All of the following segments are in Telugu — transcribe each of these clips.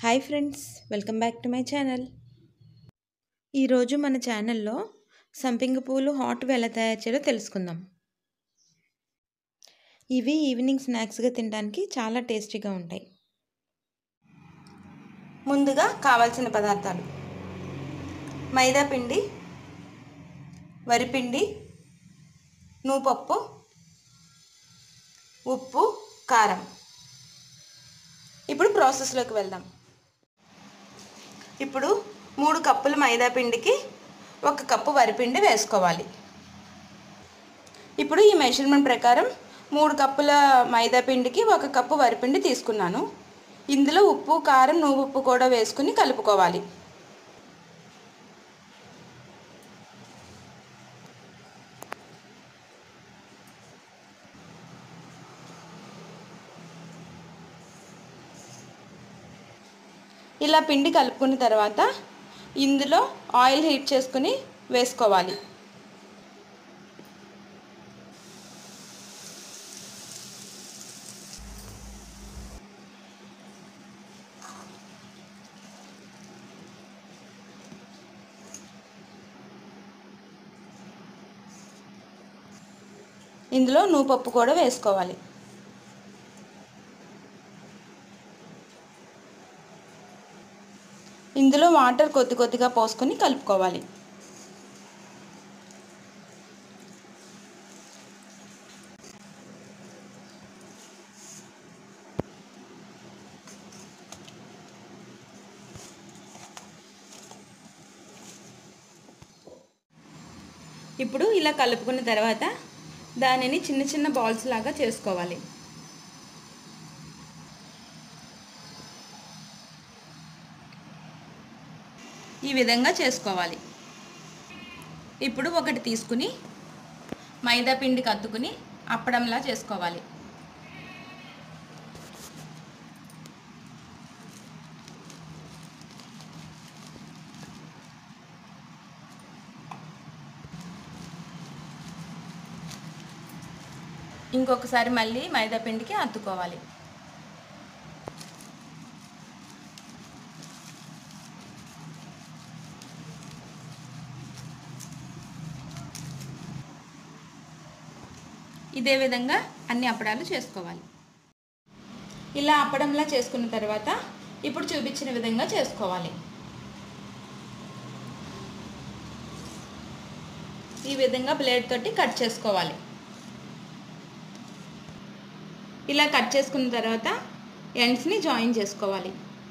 hi friends welcome back to my channel ఈరోజు మన ఛానల్లో సంపింగ పూలు హాట్ ఎలా తయారు చేయాలో తెలుసుకుందాం ఇవి ఈవినింగ్ స్నాక్స్గా తినడానికి చాలా టేస్టీగా ఉంటాయి ముందుగా కావాల్సిన పదార్థాలు మైదా పిండి వరిపిండి నూపప్పు ఉప్పు కారం ఇప్పుడు ప్రాసెస్లోకి వెళ్దాం ఇప్పుడు మూడు కప్పుల మైదా పిండికి ఒక కప్పు వరిపిండి వేసుకోవాలి ఇప్పుడు ఈ మెజర్మెంట్ ప్రకారం మూడు కప్పుల మైదా పిండికి ఒక కప్పు వరిపిండి తీసుకున్నాను ఇందులో ఉప్పు కారం నువ్వు ఉప్పు కూడా వేసుకుని కలుపుకోవాలి ఇలా పిండి కలుపుకున్న తర్వాత ఇందులో ఆయిల్ హీట్ చేసుకుని వేసుకోవాలి ఇందులో నూపప్పు కూడా వేసుకోవాలి ఇందులో వాటర్ కొద్ది కొద్దిగా పోసుకొని కలుపుకోవాలి ఇప్పుడు ఇలా కలుపుకున్న తర్వాత దానిని చిన్న చిన్న బాల్స్ లాగా చేసుకోవాలి ఈ విధంగా చేసుకోవాలి ఇప్పుడు ఒకటి తీసుకుని మైదా పిండి కత్తుకుని అప్పడంలా చేసుకోవాలి ఇంకొకసారి మళ్ళీ మైదా పిండికి అత్తుకోవాలి ఇదే విధంగా అన్ని అప్పడాలు చేసుకోవాలి ఇలా అప్పడంలా చేసుకున్న తర్వాత ఇప్పుడు చూపించిన విధంగా చేసుకోవాలి ఈ విధంగా బ్లేడ్ తోటి కట్ చేసుకోవాలి ఇలా కట్ చేసుకున్న తర్వాత ఎండ్స్ని జాయిన్ చేసుకోవాలి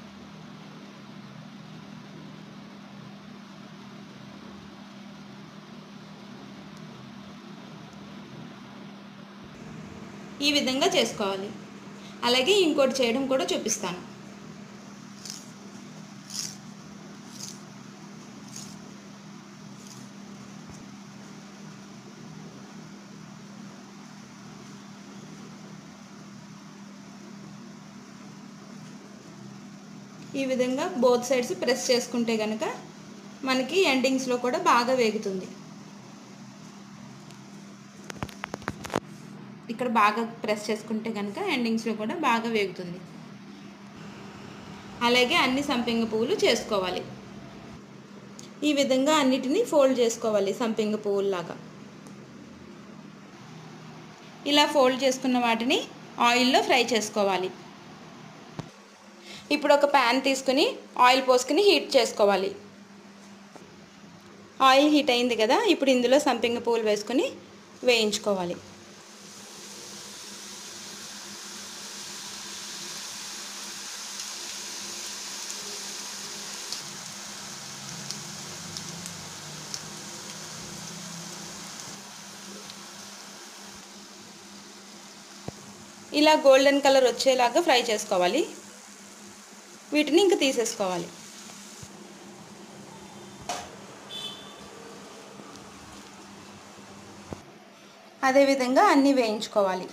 ఈ విధంగా చేసుకోవాలి అలాగే ఇంకోటి చేయడం కూడా చూపిస్తాను ఈ విధంగా బోత్ సైడ్స్ ప్రెస్ చేసుకుంటే కనుక మనకి ఎండింగ్స్లో కూడా బాగా వేగుతుంది ఇక్కడ బాగా ప్రెస్ చేసుకుంటే కనుక ఎండింగ్స్లో కూడా బాగా వేగుతుంది అలాగే అన్ని సంపెంగ పువ్వులు చేసుకోవాలి ఈ విధంగా అన్నిటినీ ఫోల్డ్ చేసుకోవాలి సంపెంగ పువ్వుల్లాగా ఇలా ఫోల్డ్ చేసుకున్న వాటిని ఆయిల్లో ఫ్రై చేసుకోవాలి ఇప్పుడు ఒక ప్యాన్ తీసుకుని ఆయిల్ పోసుకుని హీట్ చేసుకోవాలి ఆయిల్ హీట్ అయింది కదా ఇప్పుడు ఇందులో సంపెంగ పువ్వులు వేసుకొని వేయించుకోవాలి ఇలా గోల్డెన్ కలర్ వచ్చేలాగా ఫ్రై చేసుకోవాలి వీటిని ఇంక తీసేసుకోవాలి అదేవిధంగా అన్నీ వేయించుకోవాలి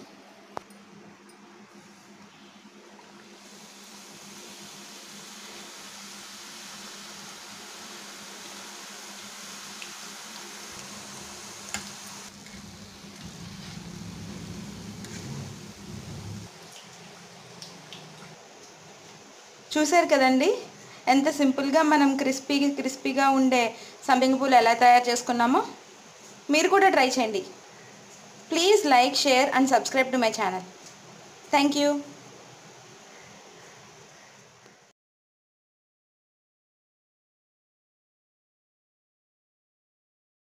చూశారు కదండి ఎంత సింపుల్గా మనం క్రిస్పీ క్రిస్పీగా ఉండే సంపింగ పూలు ఎలా తయారు చేసుకున్నామో మీరు కూడా ట్రై చేయండి please like share and subscribe to my channel thank you